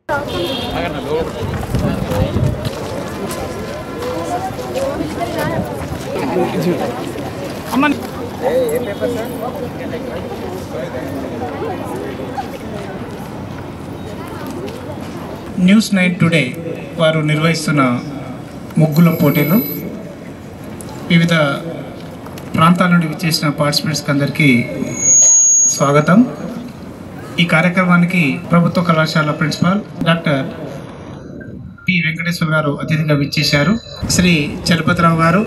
News nine today వారు నిర్వహిస్తున్న ముగ్గుల పోటీలు వివిధ ప్రాంతాల నుండి విచ్చేసిన పార్టిసిపెంట్స్కి అందరికీ స్వాగతం ఈ కార్యక్రమానికి ప్రభుత్వ కళాశాల ప్రిన్సిపాల్ డాక్టర్ పి వెంకటేశ్వర్ గారు అతిథిగా విచ్చేశారు Shri Chalapathirao garu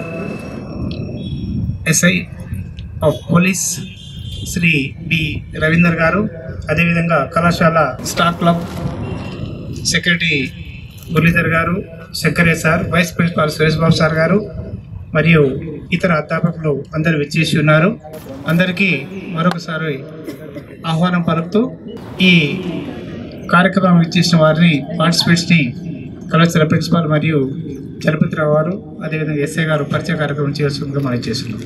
SI of police Shri B Ravinder garu అదేవిధంగా కళాశాల staff club secretary Muralidhar garu శంకరే sir vice principal Suresh Babu sir garu మరియు ఇతర అధ్యాపకులు అందరు విచ్చేసి ఉన్నారు అందరికీ మరొకసారి ఆహ్వానం పలుకుతూ ఈ కార్యక్రమం ఇచ్చేసిన వారిని పార్టిసిపేట్స్ని కళాశాల ప్రిన్సిపాల్ మరియు చలపతిరావు గారు అదేవిధంగా ఎస్ఐ గారు పరిచయ కార్యక్రమం చేస్తుండగా మనం చేస్తున్నాం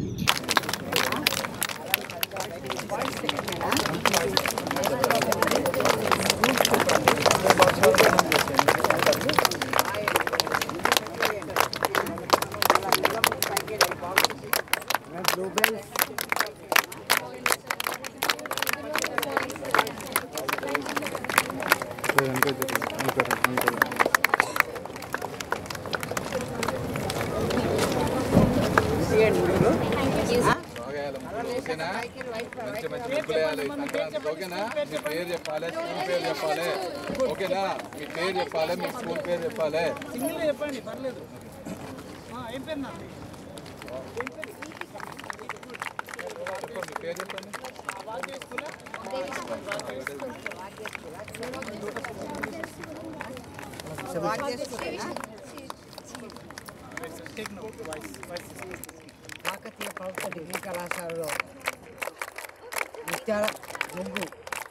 ఓకేనా మంచి మంచి ముగ్గులు వేయాలి సంక్రాంతికి ఓకేనా మీ పేరు చెప్పాలి స్కూల్ పేరు చెప్పాలి ఓకేనా మీ పేరు చెప్పాలి మీ స్కూల్ పేరు చెప్పాలి చెప్పండి మీ పేరు చెప్పండి కాకతీయ ప్రభుత్వ డిగ్రీ కళాశాలలో ముత్యాల ముగ్గు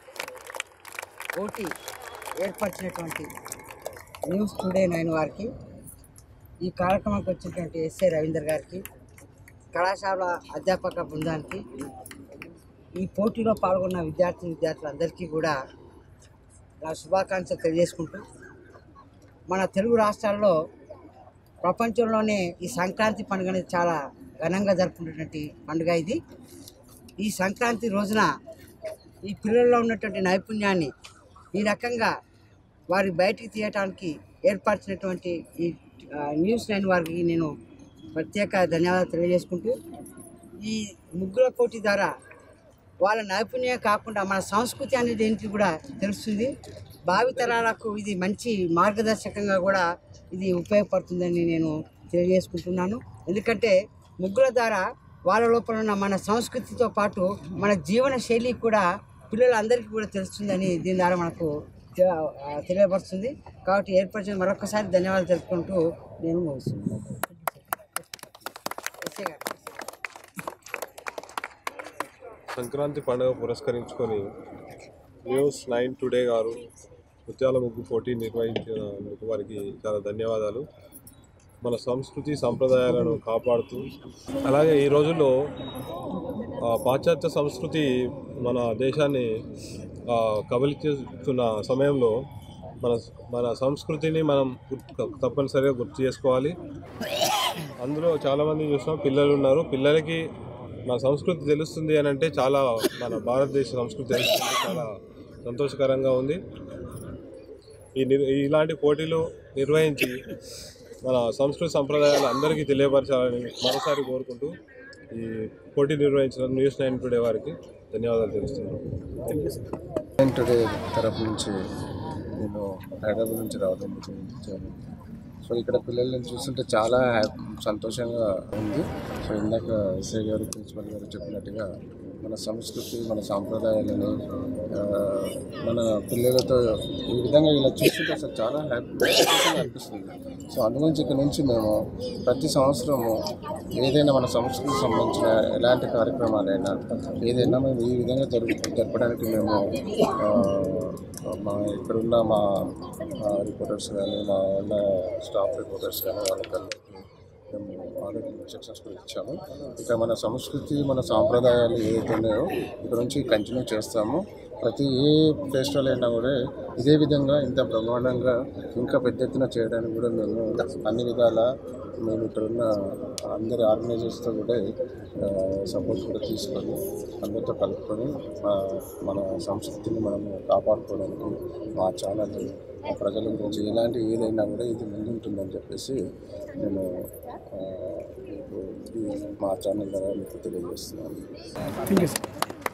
పోటీ ఏర్పరిచినటువంటి న్యూస్ టుడే నైన్ వారికి ఈ కార్యక్రమానికి వచ్చినటువంటి ఎస్ఐ రవీందర్ గారికి కళాశాల అధ్యాపక బృందానికి ఈ పోటీలో పాల్గొన్న విద్యార్థి విద్యార్థులందరికీ కూడా నా శుభాకాంక్షలు తెలియజేసుకుంటూ మన తెలుగు రాష్ట్రాల్లో ప్రపంచంలోనే ఈ సంక్రాంతి పండుగ అనేది చాలా ఘనంగా జరుపుకునేటువంటి పండుగ ఇది ఈ సంక్రాంతి రోజున ఈ పిల్లల్లో ఉన్నటువంటి నైపుణ్యాన్ని ఈ రకంగా వారి బయటికి తీయటానికి ఏర్పరిచినటువంటి ఈ ఆ, న్యూస్ నైన్ వారికి నేను ప్రత్యేక ధన్యవాదాలు తెలియజేసుకుంటూ ఈ ముగ్గుల పోటీ ద్వారా వాళ్ళ నైపుణ్యం కాకుండా మన సంస్కృతి అనేది ఏంటి కూడా తెలుస్తుంది భావితరాలకు ఇది మంచి మార్గదర్శకంగా కూడా ఇది ఉపయోగపడుతుందని నేను తెలియజేసుకుంటున్నాను ఎందుకంటే ముగ్గుల ద్వారా వాళ్ళ లోపల ఉన్న మన సంస్కృతితో పాటు మన జీవన శైలి కూడా పిల్లలందరికీ కూడా తెలుస్తుందని దీని ద్వారా మనకు తె- ఆ, తెలియపరుస్తుంది కాబట్టి ఏర్పరిచిన మరొకసారి ధన్యవాదాలు తెలుపుకుంటూ నేను ముగిస్తున్నాను ఎస్ఏ గారు సంక్రాంతి పండుగ పురస్కరించుకొని న్యూస్ నైన్ టుడే గారు ముత్యాల ముగ్గు పోటీ నిర్వహించినందుకు వారికి చాలా ధన్యవాదాలు మన సంస్కృతి సంప్రదాయాలను కాపాడుతూ అలాగే ఈ రోజుల్లో ఆ, పాశ్చాత్య సంస్కృతి మన దేశాన్ని ఆ, కబలిస్తున్న సమయంలో మన మన సంస్కృతిని మనం గుర్తు తప్పనిసరిగా గుర్తు చేసుకోవాలి అందులో చాలామంది చూసినాం పిల్లలు ఉన్నారు పిల్లలకి మన సంస్కృతి తెలుస్తుంది అని అంటే చాలా మన భారతదేశ సంస్కృతి తెలుస్తుంది చాలా సంతోషకరంగా ఉంది ఈ నిర్ ఇలాంటి పోటీలు నిర్వహించి మన సంస్కృతి సంప్రదాయాలు అందరికీ తెలియపరచాలని మరోసారి కోరుకుంటూ ఈ పోటీ నిర్వహించిన న్యూస్ నైన్ టుడే వారికి ధన్యవాదాలు తెలుస్తున్నాను నైన్ టుడే తరఫు నుంచి నేను హైదరాబాద్ నుంచి రావడం జరిగింది సో ఇక్కడ పిల్లల్ని చూస్తుంటే చాలా హ్యాపీ సంతోషంగా ఉంది సో ఇందాక ఎస్ఐ గారు ప్రిన్సిపల్ గారు చెప్పినట్టుగా మన సంస్కృతి మన సాంప్రదాయాలని ఆ, మన పిల్లలతో ఈ విధంగా ఇలా చూస్తుంటే అసలు చాలా హ్యాపీ అనిపిస్తుంది సో అందుగురించి ఇక్కడ నుంచి మేము ప్రతి సంవత్సరము ఏదైనా మన సంస్కృతికి సంబంధించిన ఎలాంటి కార్యక్రమాలైనా ఏదైనా మేము ఈ విధంగా జరుపు జరపడానికి మేము ఆ, మా ఇక్కడున్న మా రిపోర్టర్స్ కానీ మా ఉన్న స్టాఫ్ రిపోర్టర్స్ కానీ వాళ్ళకందరికీ మేము ఆల్రెడీ ఇన్స్ట్రక్షన్స్ కూడా ఇచ్చాము ఇక మన సంస్కృతి మన సాంప్రదాయాలు ఏదైతే ఉన్నాయో ఇక్కడ నుంచి కంటిన్యూ చేస్తాము ప్రతి ఏ ఫెస్టివల్ అయినా కూడా ఇదే విధంగా ఇంత బ్రహ్మాండంగా ఇంకా పెద్ద ఎత్తున చేయడానికి కూడా మేము అన్ని విధాల మేము ఇక్కడ ఉన్న అందరి ఆర్గనైజర్స్తో కూడా సపోర్ట్ కూడా తీసుకొని అందరితో కలుపుకొని ఆ, మన సంస్కృతిని మనము కాపాడుకోవడానికి మా ఛానల్ మా ప్రజల గురించి ఎలాంటి ఏదైనా కూడా ఇది ముందుంటుందని చెప్పేసి నేను ఆ, మీకు ఈ మా ఛానల్ ద్వారా మీకు తెలియజేస్తున్నాను thank you sir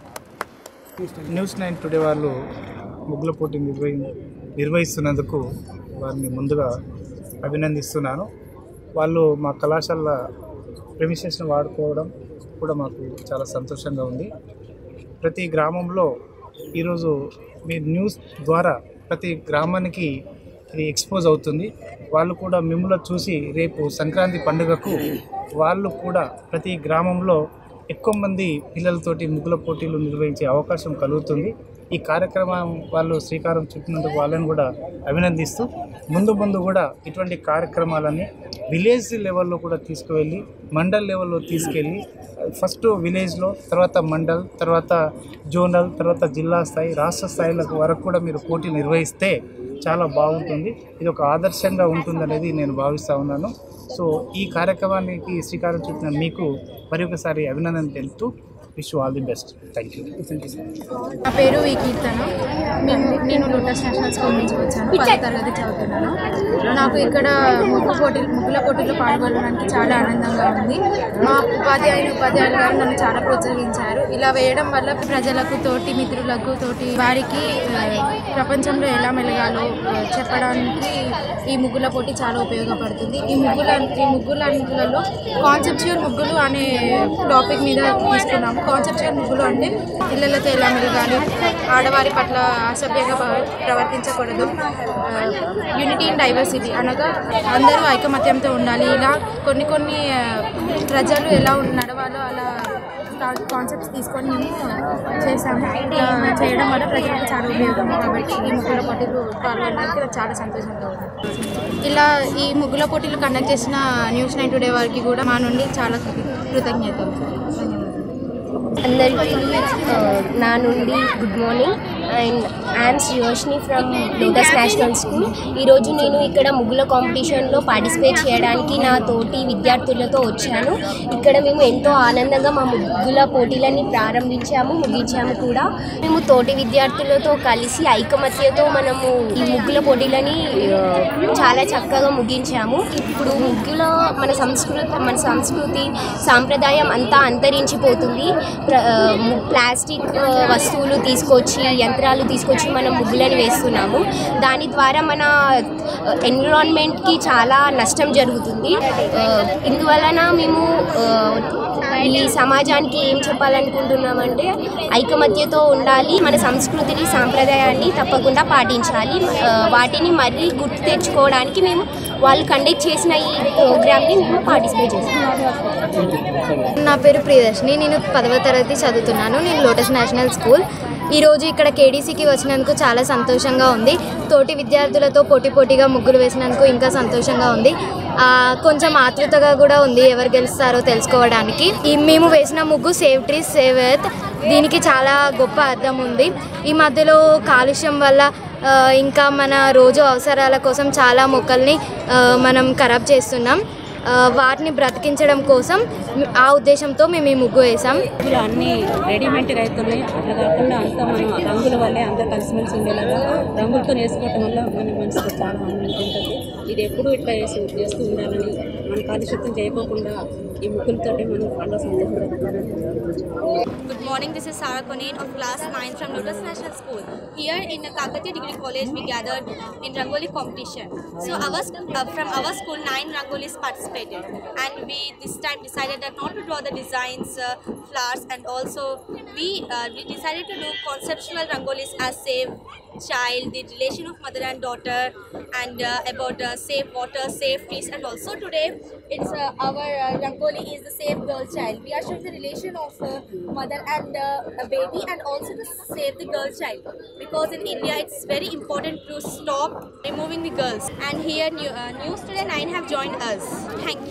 news nine today వాళ్ళు ముగ్గుల పోటీ నిర్వహి నిర్వహిస్తున్నందుకు వారిని ముందుగా అభినందిస్తున్నాను వాళ్ళు మా కళాశాల ప్రెమిసెస్ని వాడుకోవడం కూడా మాకు చాలా సంతోషంగా ఉంది ప్రతి గ్రామంలో ఈరోజు మీ న్యూస్ ద్వారా ప్రతి గ్రామానికి ఇది ఎక్స్పోజ్ అవుతుంది వాళ్ళు కూడా మిమ్మల్ని చూసి రేపు సంక్రాంతి పండుగకు వాళ్ళు కూడా ప్రతి గ్రామంలో ఎక్కువ మంది పిల్లలతోటి ముగ్గుల పోటీలు నిర్వహించే అవకాశం కలుగుతుంది ఈ కార్యక్రమం వాళ్ళు శ్రీకారం చుట్టినందుకు వాళ్ళని కూడా అభినందిస్తూ ముందు ముందు కూడా ఇటువంటి కార్యక్రమాలని విలేజ్ లెవెల్లో కూడా తీసుకువెళ్ళి మండల్ లెవెల్లో తీసుకెళ్ళి ఫస్ట్ విలేజ్లో తర్వాత మండల్ తర్వాత జోనల్ తర్వాత జిల్లా స్థాయి రాష్ట్ర స్థాయిలకు వరకు కూడా మీరు పోటీ నిర్వహిస్తే చాలా బాగుంటుంది ఇది ఒక ఆదర్శంగా ఉంటుందనేది నేను భావిస్తూ ఉన్నాను సో ఈ కార్యక్రమానికి శ్రీకారం చుట్టిన మీకు మరి ఒకసారి అభినందన తెలుపుతూ wish all the best thank you thank you నా పేరు వి కీర్తన మేము నేను లోటస్ నేషనల్ స్కూల్ నుంచి వచ్చాను పదో తరగతి చదువుతున్నాను నాకు ఇక్కడ ముగ్గు పోటీ ముగ్గుల పోటీలో పాల్గొనడానికి చాలా ఆనందంగా ఉంది మా ఉపాధ్యాయులు ఉపాధ్యాయులు గారు నన్ను చాలా ప్రోత్సహించారు ఇలా వేయడం వల్ల ప్రజలకు తోటి మిత్రులకు తోటి వారికి ఆ, ప్రపంచంలో ఎలా మెలగాలో ఆ, చెప్పడానికి ఈ ముగ్గుల పోటీ చాలా ఉపయోగపడుతుంది ఈ ముగ్గుల ఈ ముగ్గుల అన్నిటిలలో కాన్సెప్చువల్ ముగ్గులు అనే టాపిక్ మీద తీసుకున్నాము కాన్సెప్చువల్ ముగ్గులు అంటే పిల్లలతో ఎలా మెలగాలి ఆడవారి పట్ల అసభ్యంగా ప్ర- ప్రవర్తించకూడదు యూనిటీ ఇన్ డైవర్సిటీ అనగా అందరూ ఐకమత్యంతో ఉండాలి ఇలా కొన్ని కొన్ని ఆ, ప్రజలు ఎలా ఉన్- నడవాలో అలా కాన్సెప్ట్స్ తీసుకొని మేము చేసాము ఇలా చేయడం వల్ల ప్రజలకు చాలా ఉపయోగం కాబట్టి ఈ ముగ్గుల పోటీలు పాల్గొనడానికి నాకు చాలా సంతోషంగా ఉంది ఇలా ఈ ముగ్గుల పోటీలు కండక్ట్ చేసిన న్యూస్ నైన్ టుడే వారికి కూడా మా నుండి చాలా కృతజ్ఞతలు ధన్యవాదాలు అందరికీ ఆ, నా నుండి good morning and I'm Shreyoshni from Lotus National School ఈరోజు నేను ఇక్కడ ముగ్గుల కాంపిటీషన్లో పార్టిసిపేట్ చేయడానికి నా తోటి విద్యార్థులతో వచ్చాను ఇక్కడ మేము ఎంతో ఆనందంగా మా ముగ్గుల పోటీలని ప్రారంభించాము ముగించాము కూడా మేము తోటి విద్యార్థులతో కలిసి ఐకమత్యతో మనము ఈ ముగ్గుల పోటీలని ఆ, చాలా చక్కగా ముగించాము ఇప్పుడు ముగ్గుల మన సంస్కృతి మన సంస్కృతి సాంప్రదాయం అంతా అంతరించిపోతుంది ప్ర- ఆ, ము- ప్లాస్టిక్ ఆ, వస్తువులు తీసుకొచ్చి యంత్రాలు తీసుకొచ్చి మనం ముగ్గులను వేస్తున్నాము దాని ద్వారా మన ఎన్విరాన్మెంట్కి చాలా నష్టం జరుగుతుంది ఆ, ఇందువలన మేము ఆ, ఈ సమాజానికి ఏం చెప్పాలనుకుంటున్నామంటే ఐకమత్యతో ఉండాలి మన సంస్కృతిని సాంప్రదాయాన్ని తప్పకుండా పాటించాలి ఆ, వాటిని మరీ గుర్తు తెచ్చుకోవడానికి మేము వాళ్ళు కండక్ట్ చేసిన ఈ ప్రోగ్రామ్ని మేము పార్టిసిపేట్ చేస్తాం నా పేరు ప్రియదర్శిని నేను పదవ తరగతి చదువుతున్నాను నేను లోటస్ నేషనల్ స్కూల్ ఈరోజు ఇక్కడ కేడీసీకి వచ్చినందుకు చాలా సంతోషంగా ఉంది తోటి విద్యార్థులతో పోటీ పోటీగా ముగ్గులు వేసినందుకు ఇంకా సంతోషంగా ఉంది ఆ, కొంచెం ఆతృతగా కూడా ఉంది ఎవరు గెలుస్తారో తెలుసుకోవడానికి ఈ మేము వేసిన ముగ్గు సేవ్ ట్రీస్ సేవ్ ఎర్త్ దీనికి చాలా గొప్ప అర్థం ఉంది ఈ మధ్యలో కాలుష్యం వల్ల ఆ, ఇంకా మన రోజు అవసరాల కోసం చాలా మొక్కల్ని ఆ, మనం ఖరాబ్ చేస్తున్నాం ఆ, వాటిని బ్రతికించడం కోసం ఆ ఉద్దేశంతో మేము ఈ ముగ్గు వేసాం రంగులు అన్నీ రెడీమేడ్గా అవుతున్నాయి అట్లా కాకుండా అంతా మనం ఆ రంగుల వల్లే అందరూ కలిసిమెలిసి ఉండేలాగా రంగులతో వేసుకోవటం వల్ల మన మనసుకు చాలా ఆనందం ఉంటుంది ఇది ఎప్పుడూ ఇట్లా చేసి చేస్తూ ఉండాలని మన కాలుష్యం చేయకోకుండా ఈ ముగ్గులతోటి మనం పండుగ సంతోషం జరుపుకోవడానికి Good morning, this is Sarah Konen of class 9 from Lotus National School. Here in Kakatiya Degree College, we gathered in Rangoli competition. So our, sc- uh, from our school, 9 Rangolis participated. And we this time decided that not to draw the designs, uh, flowers and also we, uh, we decided to do conceptual Rangolis as save child, the relation of mother and daughter and uh, about uh, safe water, safe trees and also today it's uh, our uh, Rangoli is the safe girl child. We are showing the relation of uh, mother and uh, a baby and also to save the girl child because in India it's very important to stop removing the girls and here new, uh, News Today 9 have joined us. Thank you.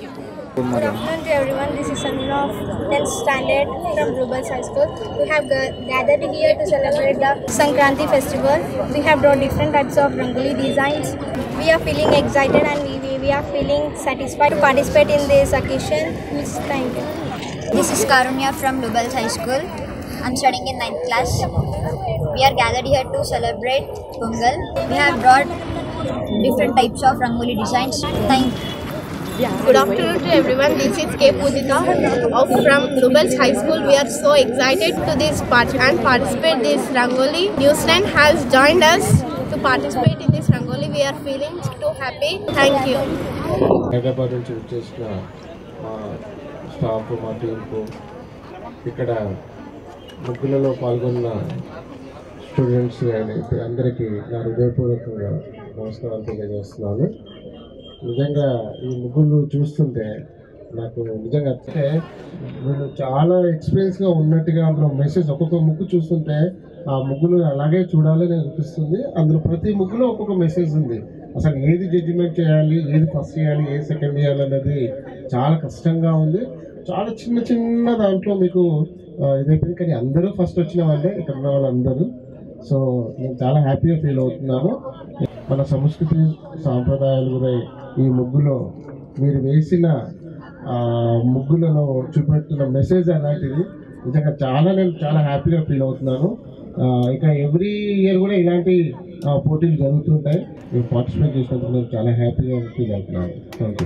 Good afternoon to everyone. This is Sanjana of 10th standard from Rubens High School. We have ga- gathered here to celebrate the Sankranti festival. We have drawn different types of Rangoli designs. We are feeling excited and we, we, we are feeling satisfied to participate in this occasion. Thank you. This is Karunya from Lubels High School. I'm studying in 9th class. We are gathered here to celebrate Pongal. We have brought different types of Rangoli designs. Thank you. Good afternoon to everyone. This is K. Pujita of from Lubels High School. We are so excited to this part and participate this Rangoli. Newsland has joined us to participate in this Rangoli. We are feeling too happy. Thank you. Hyderabad నుంచి వచ్చేసిన మా staff మా టీంకు ఇక్కడ ముగ్గులలో పాల్గొన్న students కానీ అందరికీ నా హృదయపూర్వకంగా నమస్కారాలు తెలియజేస్తున్నాను నిజంగా ఈ ముగ్గులు చూస్తుంటే నాకు నిజంగా అంటే వీళ్ళు చాలా ఎక్స్పీరియన్స్గా ఉన్నట్టుగా అందులో మెసేజ్ ఒక్కొక్క ముగ్గు చూస్తుంటే ఆ ముగ్గులు అలాగే చూడాలని అనిపిస్తుంది అందులో ప్రతి ముగ్గులో ఒక్కొక్క మెసేజ్ ఉంది అసలు ఏది జడ్జిమెంట్ చేయాలి ఏది ఫస్ట్ చేయాలి ఏది సెకండ్ చేయాలి అన్నది చాలా కష్టంగా ఉంది చాలా చిన్న చిన్న దాంట్లో మీకు ఆ, ఇదైపోయింది కానీ అందరూ ఫస్ట్ వచ్చిన వాళ్ళే ఇక్కడ ఉన్న వాళ్ళందరూ సో నేను చాలా హ్యాపీగా ఫీల్ అవుతున్నాను మన సంస్కృతి సాంప్రదాయాలు కూడా ఈ ముగ్గులో మీరు వేసిన ఆ, ముగ్గులలో చూపెడుతున్న మెసేజ్ అలాంటిది నిజంగా చాలా నేను చాలా హ్యాపీగా ఫీల్ అవుతున్నాను ఆ, ఇక ఎవ్రీ ఇయర్ కూడా ఇలాంటి ఆ, పోటీలు జరుగుతుంటాయి మీరు పార్టిసిపేట్ చేసినందుకు నేను చాలా హ్యాపీగా ఫీల్ అవుతున్నాను థ్యాంక్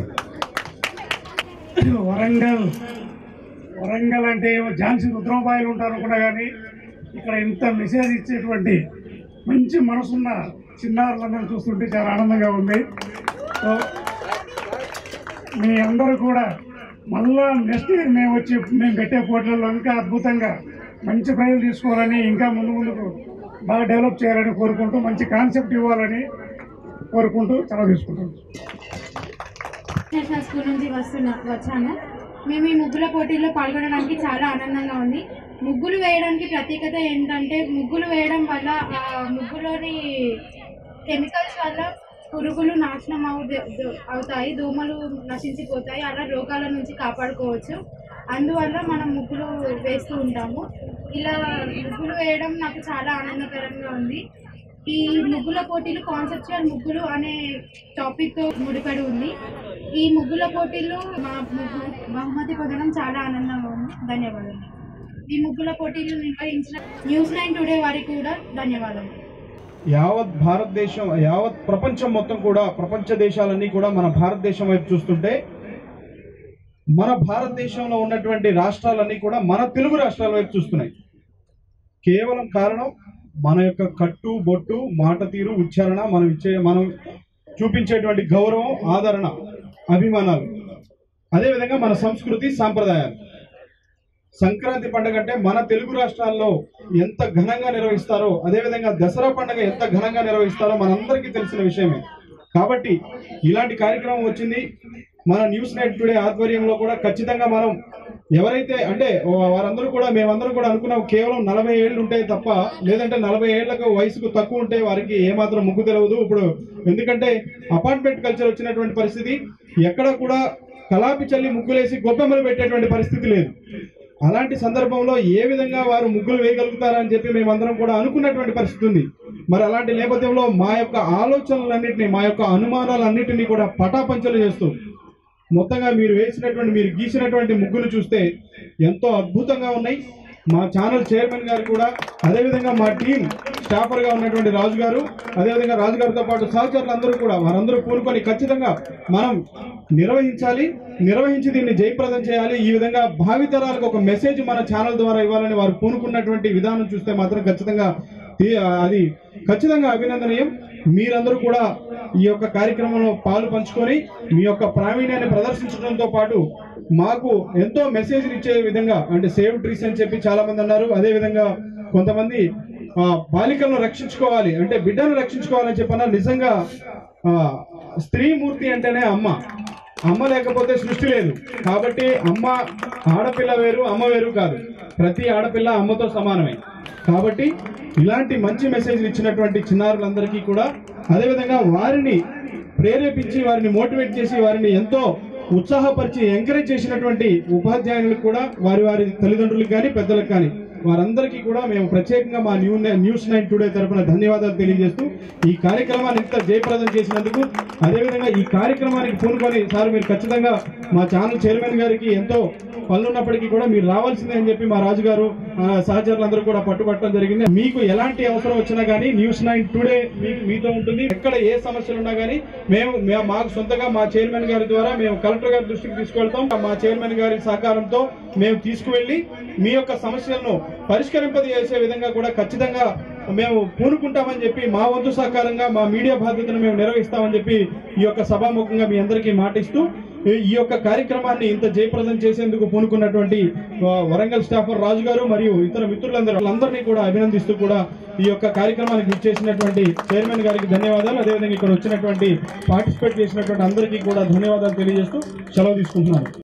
యూ వరంగల్ వరంగల్ అంటే ఏమో ఝాన్సీ రుద్రబాయిలు ఉంటారు అనుకున్నా కానీ ఇక్కడ ఇంత మెసేజ్ ఇచ్చేటువంటి మంచి మనసున్న చిన్నారులందరూ చూస్తుంటే చాలా ఆనందంగా ఉంది సో మీ అందరూ కూడా మళ్ళా నెక్స్ట్ ఇయర్ మేము వచ్చి మేము పెట్టే పోటీలలో ఇంకా అద్భుతంగా మంచి ప్రైజులు తీసుకోవాలని ఇంకా ముందు ముందుకు బాగా డెవలప్ చేయాలని కోరుకుంటూ మంచి కాన్సెప్ట్ ఇవ్వాలని కోరుకుంటూ సెలవు తీసుకుంటాం నేషనల్ స్కూల్ నుంచి వస్తున్నా వచ్చాను మేము ఈ ముగ్గుల పోటీల్లో పాల్గొనడానికి చాలా ఆనందంగా ఉంది ముగ్గులు వేయడానికి ప్రత్యేకత ఏంటంటే ముగ్గులు వేయడం వల్ల ఆ ముగ్గులోని కెమికల్స్ వల్ల పురుగులు నాశనం అవు అవుతాయి దోమలు నశించిపోతాయి అలా రోగాల నుంచి కాపాడుకోవచ్చు అందువల్ల మనం ముగ్గులు వేస్తూ ఉంటాము ఇలా ముగ్గులు వేయడం నాకు చాలా ఆనందకరంగా ఉంది ఈ ముగ్గుల పోటీలు కాన్సెప్చువల్ ముగ్గులు అనే టాపిక్తో ముడిపడి ఉంది ఈ ముగ్గుల పోటీలు మా ముగ్గు బహుమతి పొందడం చాలా ఆనందంగా ఉంది ధన్యవాదాలు ఈ ముగ్గుల పోటీలు నిర్వహించిన న్యూస్ నైన్ టుడే వారికి కూడా ధన్యవాదాలు యావత్ భారతదేశం యావత్ ప్రపంచం మొత్తం కూడా ప్రపంచ దేశాలన్నీ కూడా మన భారతదేశం వైపు చూస్తుంటే మన భారతదేశంలో ఉన్నటువంటి రాష్ట్రాలన్నీ కూడా మన తెలుగు రాష్ట్రాల వైపు చూస్తున్నాయి కేవలం కారణం మన యొక్క కట్టు బొట్టు మాట తీరు ఉచ్చారణ మనం ఇచ్చే మనం చూపించేటువంటి గౌరవం ఆదరణ అభిమానాలు అదేవిధంగా మన సంస్కృతి సాంప్రదాయాలు సంక్రాంతి పండుగ అంటే మన తెలుగు రాష్ట్రాల్లో ఎంత ఘనంగా నిర్వహిస్తారో అదేవిధంగా దసరా పండుగ ఎంత ఘనంగా నిర్వహిస్తారో మనందరికీ తెలిసిన విషయమే కాబట్టి ఇలాంటి కార్యక్రమం వచ్చింది మన న్యూస్ నైట్ టుడే ఆధ్వర్యంలో కూడా ఖచ్చితంగా మనం ఎవరైతే అంటే వారందరూ కూడా మేమందరం కూడా అనుకున్నాం కేవలం నలభై ఏళ్ళు ఉంటాయి తప్ప లేదంటే నలభై ఏళ్లకు వయసుకు తక్కువ ఉంటే వారికి ఏమాత్రం ముగ్గు తెలియదు ఇప్పుడు ఎందుకంటే అపార్ట్మెంట్ కల్చర్ వచ్చినటువంటి పరిస్థితి ఎక్కడ కూడా కలాపి చల్లి ముగ్గులేసి గొప్పెమ్మలు పెట్టేటువంటి పరిస్థితి లేదు అలాంటి సందర్భంలో ఏ విధంగా వారు ముగ్గులు వేయగలుగుతారని చెప్పి మేమందరం కూడా అనుకున్నటువంటి పరిస్థితి ఉంది మరి అలాంటి నేపథ్యంలో మా యొక్క ఆలోచనలన్నింటినీ మా యొక్క అనుమానాలన్నింటినీ కూడా పటాపంచలు చేస్తూ మొత్తంగా మీరు వేసినటువంటి మీరు గీసినటువంటి ముగ్గులు చూస్తే ఎంతో అద్భుతంగా ఉన్నాయి మా ఛానల్ చైర్మన్ గారు కూడా అదేవిధంగా మా టీం స్టాఫర్గా ఉన్నటువంటి రాజు గారు అదేవిధంగా రాజు గారితో పాటు సహచరులు అందరూ కూడా వారందరూ కూనుకొని ఖచ్చితంగా మనం నిర్వహించాలి నిర్వహించి దీన్ని జయప్రదం చేయాలి ఈ విధంగా భావితరాలకు ఒక మెసేజ్ మన ఛానల్ ద్వారా ఇవ్వాలని వారు పూనుకున్నటువంటి విధానం చూస్తే మాత్రం ఖచ్చితంగా ఈ- అది ఖచ్చితంగా అభినందనీయం మీరందరూ కూడా ఈ యొక్క కార్యక్రమంలో పాలు పంచుకొని మీ యొక్క ప్రావీణ్యాన్ని ప్రదర్శించడంతో పాటు మాకు ఎంతో మెసేజ్ ఇచ్చే విధంగా అంటే సేవ్ ట్రీస్ అని చెప్పి చాలా మంది అన్నారు అదే విధంగా కొంతమంది ఆ, బాలికలను రక్షించుకోవాలి అంటే బిడ్డను రక్షించుకోవాలని చెప్పన్నారు నిజంగా ఆ, స్త్రీమూర్తి అంటేనే అమ్మ అమ్మ లేకపోతే సృష్టి లేదు కాబట్టి అమ్మ ఆడపిల్ల వేరు అమ్మ వేరు కాదు ప్రతి ఆడపిల్ల అమ్మతో సమానమే కాబట్టి ఇలాంటి మంచి మెసేజ్ ఇచ్చినటువంటి చిన్నారులందరికీ కూడా అదేవిధంగా వారిని ప్రేరేపించి వారిని మోటివేట్ చేసి వారిని ఎంతో ఉత్సాహపరిచి ఎంకరేజ్ చేసినటువంటి ఉపాధ్యాయులకు కూడా వారి వారి తల్లిదండ్రులకు కానీ పెద్దలకు కానీ వారందరికీ కూడా మేము ప్రత్యేకంగా మా న్యూ న్యూస్ నైన్ టుడే తరపున ధన్యవాదాలు తెలియజేస్తూ ఈ కార్యక్రమాన్ని ఇంత జయప్రదం చేసినందుకు అదేవిధంగా ఈ కార్యక్రమానికి పూనుకొని సార్ మీరు ఖచ్చితంగా మా ఛానల్ చైర్మన్ గారికి ఎంతో పనులున్నప్పటికీ కూడా మీరు రావాల్సిందే అని చెప్పి మా రాజుగారు ఆ, సహచరులందరూ కూడా పట్టుబట్టడం జరిగింది మీకు ఎలాంటి అవసరం వచ్చినా కానీ న్యూస్ నైన్ టుడే మీకు మీతో ఉంటుంది ఎక్కడ ఏ సమస్యలు ఉన్నా కానీ మేము మేము మాకు సొంతగా మా చైర్మన్ గారి ద్వారా మేము కలెక్టర్ గారి దృష్టికి తీసుకెళ్తాం మా చైర్మన్ గారి సహకారంతో మేము తీసుకువెళ్ళి మీ యొక్క సమస్యలను పరిష్కరింపజేసే విధంగా కూడా ఖచ్చితంగా మేము పూనుకుంటామని చెప్పి మా వంతు సహకారంగా మా మీడియా బాధ్యతను మేము నిర్వహిస్తామని చెప్పి ఈ యొక్క సభాముఖంగా మీ అందరికీ మాటిస్తూ ఈ- ఈ యొక్క కార్యక్రమాన్ని ఇంత జయప్రదం చేసేందుకు పూనుకున్నటువంటి ఆ, వరంగల్ స్టాఫర్ రాజు గారు మరియు ఇతర మిత్రులందరూ వాళ్ళందరినీ కూడా అభినందిస్తూ కూడా ఈ యొక్క కార్యక్రమానికి ఇచ్చేసినటువంటి చైర్మన్ గారికి ధన్యవాదాలు అదేవిధంగా ఇక్కడ వచ్చినటువంటి పార్టిసిపేట్ చేసినటువంటి అందరికీ కూడా ధన్యవాదాలు తెలియజేస్తూ సెలవు తీసుకుంటున్నాను